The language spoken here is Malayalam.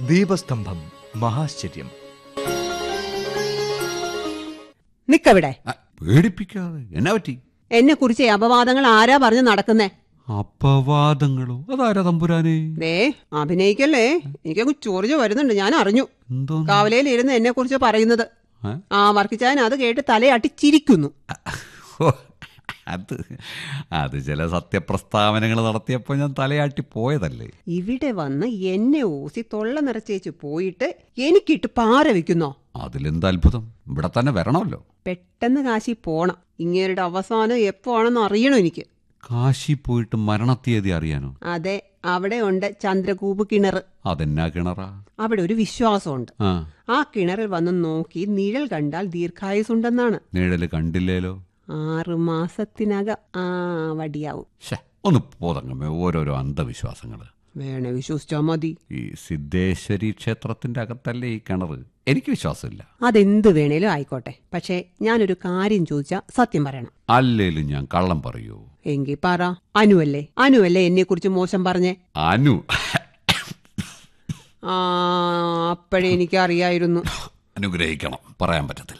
ദീപസ്തംഭം മഹാശ്ചര്യം നിക്കവിടെ ആ, പേടിപ്പിക്കാതെ എന്നാ പറ്റി എന്നെ കുറിച്ച് അപവാദങ്ങൾ ആരാ പറഞ്ഞു നടക്കുന്നേ അപവാദങ്ങളോ അതാരാ തമ്പുരാനെ ദേ അഭിനയിക്കല്ലേ എനിക്കങ്ങ് ചൊറിഞ്ഞു വരുന്നുണ്ട് ഞാൻ അറിഞ്ഞു എന്തോ കാവലയിൽ ഇരുന്ന് എന്നെ കുറിച്ച് പറയുന്നത് ഏ? ആ വർക്കിച്ചാൻ അത് കേട്ട് തലയാട്ടി ചിരിക്കുന്നു ഓ, അത് അത് ചില സത്യപ്രസ്താവനകൾ നടത്തിയപ്പോൾ ഞാൻ തലയാട്ടി പോയതല്ലേ ഇവിടെ വന്ന് എന്നെ ഊസി തൊള്ള നിറച്ചേച്ച് പോയിട്ട് എനിക്കിട്ട് പാര വെക്കുന്നോ അതിലെന്ത് അത്ഭുതം ഇവിടെ തന്നെ വരണമല്ലോ പെട്ടെന്ന് കാശി പോണം ഇങ്ങേരുടെ അവസാനം എപ്പോ ആണെന്ന് അറിയണം എനിക്ക് കാശി പോയിട്ട് മരണത്തീയതി അറിയാനോ അതെ അവിടെ ഉണ്ട് ചന്ദ്രകൂപ് കിണർ അതെന്നാ കിണറാ അവിടെ ഒരു വിശ്വാസമുണ്ട് ആ ആ കിണറിൽ വന്ന് നോക്കി നിഴൽ കണ്ടാൽ ദീർഘായുസുണ്ടെന്നാണ് നിഴല് കണ്ടില്ലേലോ ആറു മാസത്തിനകം ആ വടിയാവും ശേ ഒന്ന് പോതങ്ങമ്മേ ഓരോരോ അന്ധവിശ്വാസങ്ങൾ വേണേ വിശ്വസിച്ചാ മതി ഈ സിദ്ധേശ്വരി ക്ഷേത്രത്തിന്റെ അകത്തല്ലേ ഈ കിണർ എനിക്ക് വിശ്വാസമില്ല അതെന്ത് വേണേലും ആയിക്കോട്ടെ പക്ഷേ ഞാനൊരു കാര്യം ചോദിച്ചാ സത്യം പറയണം അല്ലേലും ഞാൻ കള്ളം പറയൂ എങ്കി പറ അനുവല്ലേ അനുവല്ലേ എന്നെ കുറിച്ച് മോശം പറഞ്ഞേ അനു ആ അപ്പോഴേ എനിക്കറിയായിരുന്നു അനുഗ്രഹിക്കണം പറയാൻ പറ്റത്തില്ല